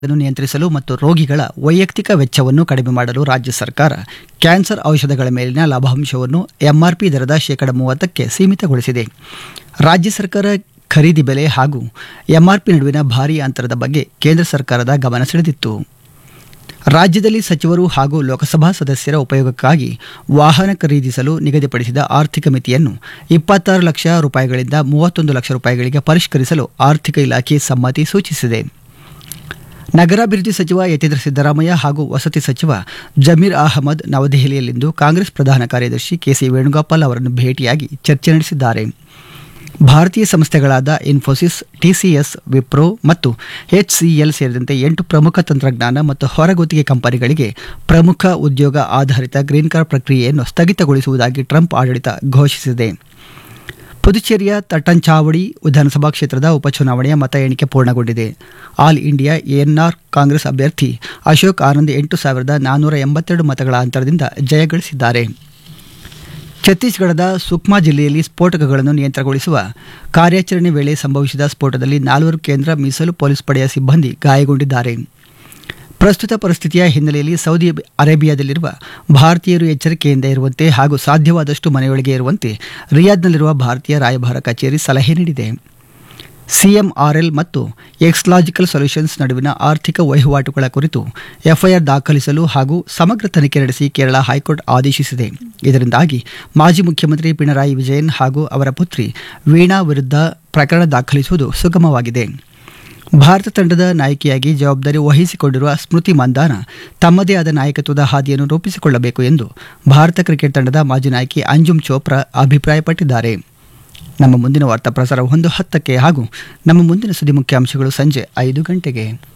ಅನ್ನು ನಿಯಂತ್ರಿಸಲು ಮತ್ತು ರೋಗಿಗಳ ವೈಯಕ್ತಿಕ ವೆಚ್ಚವನ್ನು ಕಡಿಮೆ ಮಾಡಲು ರಾಜ್ಯ ಸರ್ಕಾರ ಕ್ಯಾನ್ಸರ್ ಔಷಧಗಳ ಮೇಲಿನ ಲಾಭಾಂಶವನ್ನು ಎಂಆರ್ಪಿ ದರದ ಶೇಕಡ ಮೂವತ್ತಕ್ಕೆ ಸೀಮಿತಗೊಳಿಸಿದೆ ರಾಜ್ಯ ಸರ್ಕಾರ ಖರೀದಿ ಬೆಲೆ ಹಾಗೂ ಎಂಆರ್ಪಿ ನಡುವಿನ ಭಾರೀ ಅಂತರದ ಬಗ್ಗೆ ಕೇಂದ್ರ ಸರ್ಕಾರದ ಗಮನ ಸೆಳೆದಿತ್ತು ರಾಜ್ಯದಲ್ಲಿ ಸಚಿವರು ಹಾಗೂ ಲೋಕಸಭಾ ಸದಸ್ಯರ ಉಪಯೋಗಕ್ಕಾಗಿ ವಾಹನ ಖರೀದಿಸಲು ನಿಗದಿಪಡಿಸಿದ ಆರ್ಥಿಕ ಮಿತಿಯನ್ನು ಇಪ್ಪತ್ತಾರು ಲಕ್ಷ ರೂಪಾಯಿಗಳಿಂದ ಮೂವತ್ತೊಂದು ಲಕ್ಷ ರೂಪಾಯಿಗಳಿಗೆ ಪರಿಷ್ಕರಿಸಲು ಆರ್ಥಿಕ ಇಲಾಖೆ ಸಮ್ಮತಿ ಸೂಚಿಸಿದೆ ನಗರಾಭಿವೃದ್ಧಿ ಸಚಿವ ಯತೀಂದ್ರ ಸಿದ್ದರಾಮಯ್ಯ ಹಾಗೂ ವಸತಿ ಸಚಿವ ಜಮೀರ್ ಅಹಮದ್ ನವದೆಹಲಿಯಲ್ಲಿಂದು ಕಾಂಗ್ರೆಸ್ ಪ್ರಧಾನ ಕಾರ್ಯದರ್ಶಿ ಕೆಸಿ ವೇಣುಗೋಪಾಲ್ ಅವರನ್ನು ಭೇಟಿಯಾಗಿ ಚರ್ಚೆ ನಡೆಸಿದ್ದಾರೆ ಭಾರತೀಯ ಸಂಸ್ಥೆಗಳಾದ ಇನ್ಫೋಸಿಸ್ ಟಿಸಿಎಸ್ ವಿಪ್ರೋ ಮತ್ತು ಎಚ್ಸಿಎಲ್ ಸೇರಿದಂತೆ ಎಂಟು ಪ್ರಮುಖ ತಂತ್ರಜ್ಞಾನ ಮತ್ತು ಹೊರಗುತ್ತಿಗೆ ಕಂಪನಿಗಳಿಗೆ ಪ್ರಮುಖ ಉದ್ಯೋಗ ಆಧಾರಿತ ಗ್ರೀನ್ ಕಾರ್ಡ್ ಪ್ರಕ್ರಿಯೆಯನ್ನು ಸ್ಥಗಿತಗೊಳಿಸುವುದಾಗಿ ಟ್ರಂಪ್ ಆಡಳಿತ ಘೋಷಿಸಿದೆ ಪುದುಚೇರಿಯ ತಟ್ಟಂಚಾವಡಿ ವಿಧಾನಸಭಾ ಕ್ಷೇತ್ರದ ಉಪಚುನಾವಣೆಯ ಮತ ಎಣಿಕೆ ಪೂರ್ಣಗೊಂಡಿದೆ ಆಲ್ ಇಂಡಿಯಾ ಎನ್ಆರ್ ಕಾಂಗ್ರೆಸ್ ಅಭ್ಯರ್ಥಿ ಅಶೋಕ್ ಆನಂದ್ ಎಂಟು ಸಾವಿರದ ನಾನ್ನೂರ ಎಂಬತ್ತೆರಡು ಮತಗಳ ಅಂತರದಿಂದ ಜಯಗಳಿಸಿದ್ದಾರೆ ಛತ್ತೀಸ್ಗಢದ ಸುಕ್ಮಾ ಜಿಲ್ಲೆಯಲ್ಲಿ ಸ್ಫೋಟಕಗಳನ್ನು ನಿಯಂತ್ರಣಗೊಳಿಸುವ ಕಾರ್ಯಾಚರಣೆ ವೇಳೆ ಸಂಭವಿಸಿದ ಸ್ಫೋಟದಲ್ಲಿ ನಾಲ್ವರು ಕೇಂದ್ರ ಮೀಸಲು ಪೊಲೀಸ್ ಪಡೆಯ ಸಿಬ್ಬಂದಿ ಗಾಯಗೊಂಡಿದ್ದಾರೆ ಪ್ರಸ್ತುತ ಪರಿಸ್ಥಿತಿಯ ಹಿನ್ನೆಲೆಯಲ್ಲಿ ಸೌದಿ ಅರೇಬಿಯಾದಲ್ಲಿರುವ ಭಾರತೀಯರು ಎಚ್ಚರಿಕೆಯಿಂದ ಇರುವಂತೆ ಹಾಗೂ ಸಾಧ್ಯವಾದಷ್ಟು ಮನೆಯೊಳಗೆ ಇರುವಂತೆ ರಿಯಾದ್ನಲ್ಲಿರುವ ಭಾರತೀಯ ರಾಯಭಾರ ಕಚೇರಿ ಸಲಹೆ ನೀಡಿದೆ ಸಿಎಂಆರ್ಎಲ್ ಮತ್ತು ಎಕ್ಸ್ಲಾಜಿಕಲ್ ಸೊಲ್ಯೂಷನ್ಸ್ ನಡುವಿನ ಆರ್ಥಿಕ ವಹಿವಾಟುಗಳ ಕುರಿತು ಎಫ್ಐಆರ್ ದಾಖಲಿಸಲು ಹಾಗೂ ಸಮಗ್ರ ತನಿಖೆ ನಡೆಸಿ ಕೇರಳ ಹೈಕೋರ್ಟ್ ಆದೇಶಿಸಿದೆ ಇದರಿಂದಾಗಿ ಮಾಜಿ ಮುಖ್ಯಮಂತ್ರಿ ಪಿಣರಾಯಿ ವಿಜಯನ್ ಹಾಗೂ ಅವರ ಪುತ್ರಿ ವೀಣಾ ವಿರುದ್ಧ ಪ್ರಕರಣ ದಾಖಲಿಸುವುದು ಸುಗಮವಾಗಿದೆ ಭಾರತ ತಂಡದ ನಾಯಕಿಯಾಗಿ ಜವಾಬ್ದಾರಿ ವಹಿಸಿಕೊಂಡಿರುವ ಸ್ಮೃತಿ ಮಂದಾನ ತಮ್ಮದೇ ಆದ ನಾಯಕತ್ವದ ಹಾದಿಯನ್ನು ರೂಪಿಸಿಕೊಳ್ಳಬೇಕು ಎಂದು ಭಾರತ ಕ್ರಿಕೆಟ್ ತಂಡದ ಮಾಜಿ ನಾಯಕಿ ಅಂಜುಮ್ ಚೋಪ್ರಾ ಅಭಿಪ್ರಾಯಪಟ್ಟಿದ್ದಾರೆ ನಮ್ಮ ಮುಂದಿನ ವಾರ್ತಾ ಪ್ರಸಾರ ಒಂದು ಹತ್ತಕ್ಕೆ ಹಾಗೂ ನಮ್ಮ ಮುಂದಿನ ಸುದ್ದಿ ಮುಖ್ಯಾಂಶಗಳು ಸಂಜೆ ಐದು ಗಂಟೆಗೆ